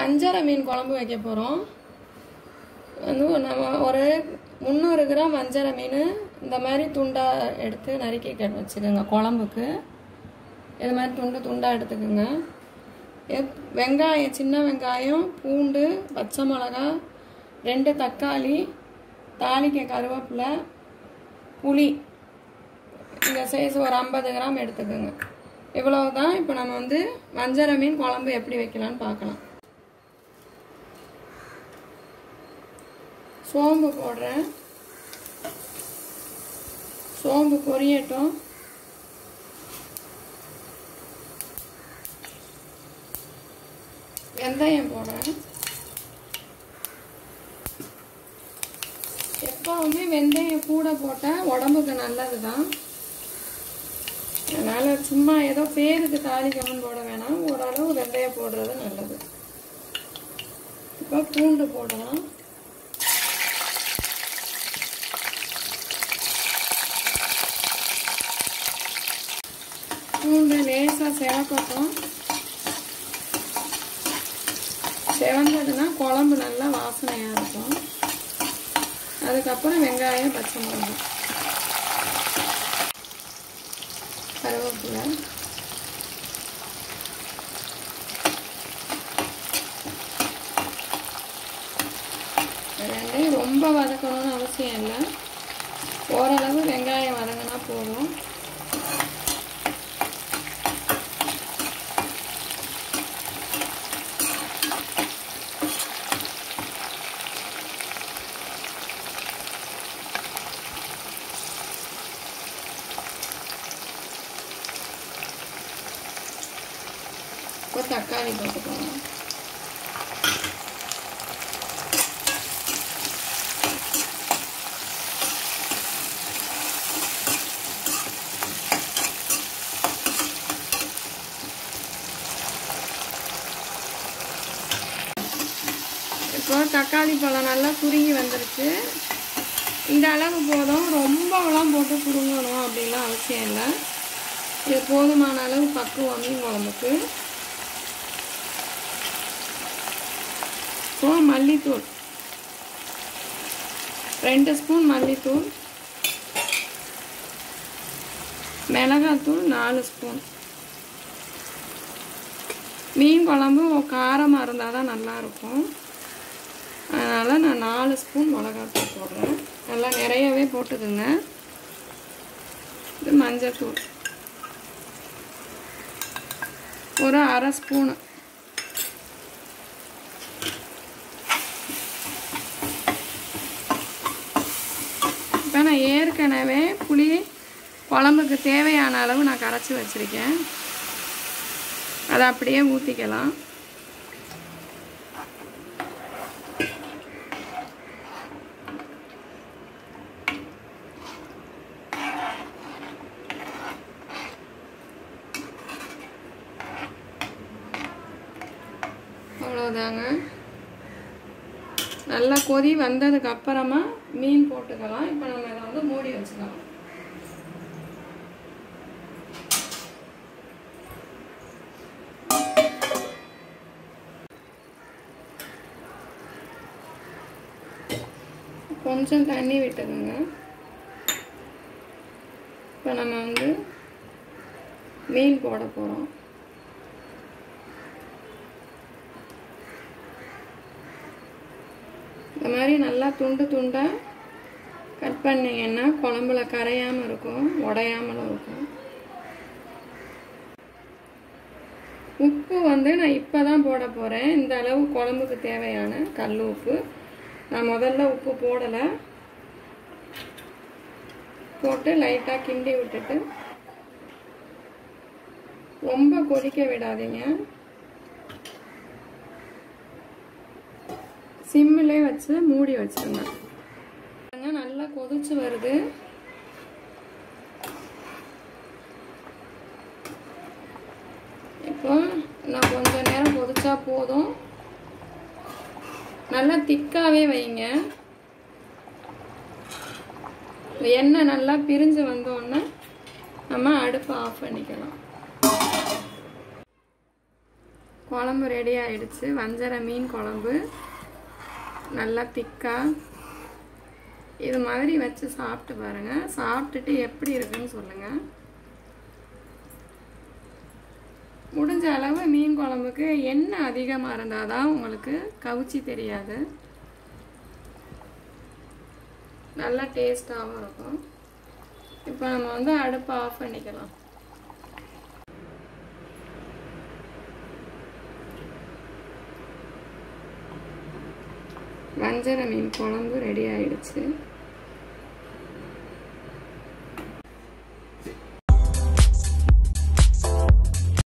வஞ்சரை மீன் குழம்பு வைக்க போகிறோம் வந்து நம்ம ஒரு முந்நூறு கிராம் வஞ்சரை மீன் இந்த மாதிரி துண்டாக எடுத்து நறுக்கி கட் வச்சுக்கோங்க குழம்புக்கு இது மாதிரி துண்டு துண்டாக எடுத்துக்கோங்க எப்- வெங்காயம் சின்ன வெங்காயம் பூண்டு பச்சை மிளகா ரெண்டு தக்காளி தாளிக்க கருவேப்பிலை புளி இந்த சைஸ் ஒரு ஐம்பது கிராம் எடுத்துக்கோங்க இவ்வளவு தான் இப்போ நம்ம வந்து வஞ்சரை மீன் குழம்பு எப்படி வைக்கலாம்னு பார்க்கலாம் சோம்பு போடுறேன் சோம்பு பொரியட்டும் வெந்தயம் போடுறேன் எப்பவுமே வெந்தயம் கூட போட்டால் உடம்புக்கு நல்லது தான் அதனால் சும்மா ஏதோ பேருக்கு தாளிக்கணும் போட வேணாம் ஓரளவு வெந்தயம் போடுறது நல்லது இப்போ பூண்டு போடலாம் பூண்டு லேசாக சிவக்கட்டும் சிவந்ததுன்னா குழம்பு நல்லா வாசனையாக இருக்கும் அதுக்கப்புறம் வெங்காயம் பச்சை மிளகாய் கருவேப்பிலை ரெண்டையும் ரொம்ப வதக்கணும்னு அவசியம் இல்லை ஓரளவு வெங்காயம் வதங்கினா போதும் இப்போ தக்காளி போட்டுக்கோங்க இப்போ தக்காளி பழம் நல்லா சுருங்கி வந்துருச்சு இந்த அளவு போதும் ரொம்பலாம் போட்டு சுருங்கணும் அப்படிலாம் அவசியம் இல்லை இது போதுமான அளவு பக்குவம் மீன் குழம்புக்கு இப்போ மல்லித்தூள் ரெண்டு ஸ்பூன் மல்லித்தூள் மிளகாத்தூள் நாலு ஸ்பூன் மீன் குழம்பு காரமாக இருந்தால் தான் நல்லாயிருக்கும் அதனால் நான் நாலு ஸ்பூன் மிளகாத்தூள் போடுறேன் நல்லா நிறையவே போட்டுக்குங்க இது மஞ்சத்தூள் ஒரு அரை ஸ்பூனு இப்போ நான் ஏற்கனவே புளி குழம்புக்கு தேவையான அளவு நான் கரைச்சி வச்சுருக்கேன் அதை அப்படியே ஊற்றிக்கலாம் அவ்வளோதாங்க நல்லா கொதி வந்ததுக்கு அப்புறமா மீன் போட்டுக்கலாம் இப்போ நம்ம இதை வந்து மூடி வச்சுக்கலாம் கொஞ்சம் தண்ணி விட்டுக்கோங்க இப்போ நம்ம வந்து மீன் போட போகிறோம் இந்த மாதிரி நல்லா துண்டு துண்டாக கட் பண்ணீங்கன்னா குழம்புல கரையாமல் இருக்கும் உடையாமலும் இருக்கும் உப்பு வந்து நான் இப்போ தான் போட போகிறேன் இந்த அளவு குழம்புக்கு தேவையான கல் உப்பு நான் முதல்ல உப்பு போடலை போட்டு லைட்டாக கிண்டி விட்டுட்டு ரொம்ப கொதிக்க விடாதீங்க சிம்மிலே வச்சு மூடி வச்சிருங்க பாருங்க, நல்லா கொதிச்சு வருது இப்போ நான் கொஞ்ச நேரம் கொதிச்சா போதும் நல்லா திக்காவே வைங்க எண்ணெய் நல்லா பிரிஞ்சு வந்தோடனே நம்ம அடுப்பை ஆஃப் பண்ணிக்கலாம் குழம்பு ரெடி ஆயிடுச்சு வஞ்சர மீன் குழம்பு நல்லா திக்காக இது மாதிரி வச்சு சாப்பிட்டு பாருங்கள் சாப்பிட்டுட்டு எப்படி இருக்குன்னு சொல்லுங்கள் முடிஞ்ச அளவு மீன் குழம்புக்கு எண்ணெய் அதிகமாக இருந்தால் தான் உங்களுக்கு கவுச்சி தெரியாது நல்லா டேஸ்ட்டாகவும் இருக்கும் இப்போ நம்ம வந்து அடுப்பை ஆஃப் பண்ணிக்கலாம் வஞ்சர மீன் குழம்பு ரெடி ஆயிடுச்சு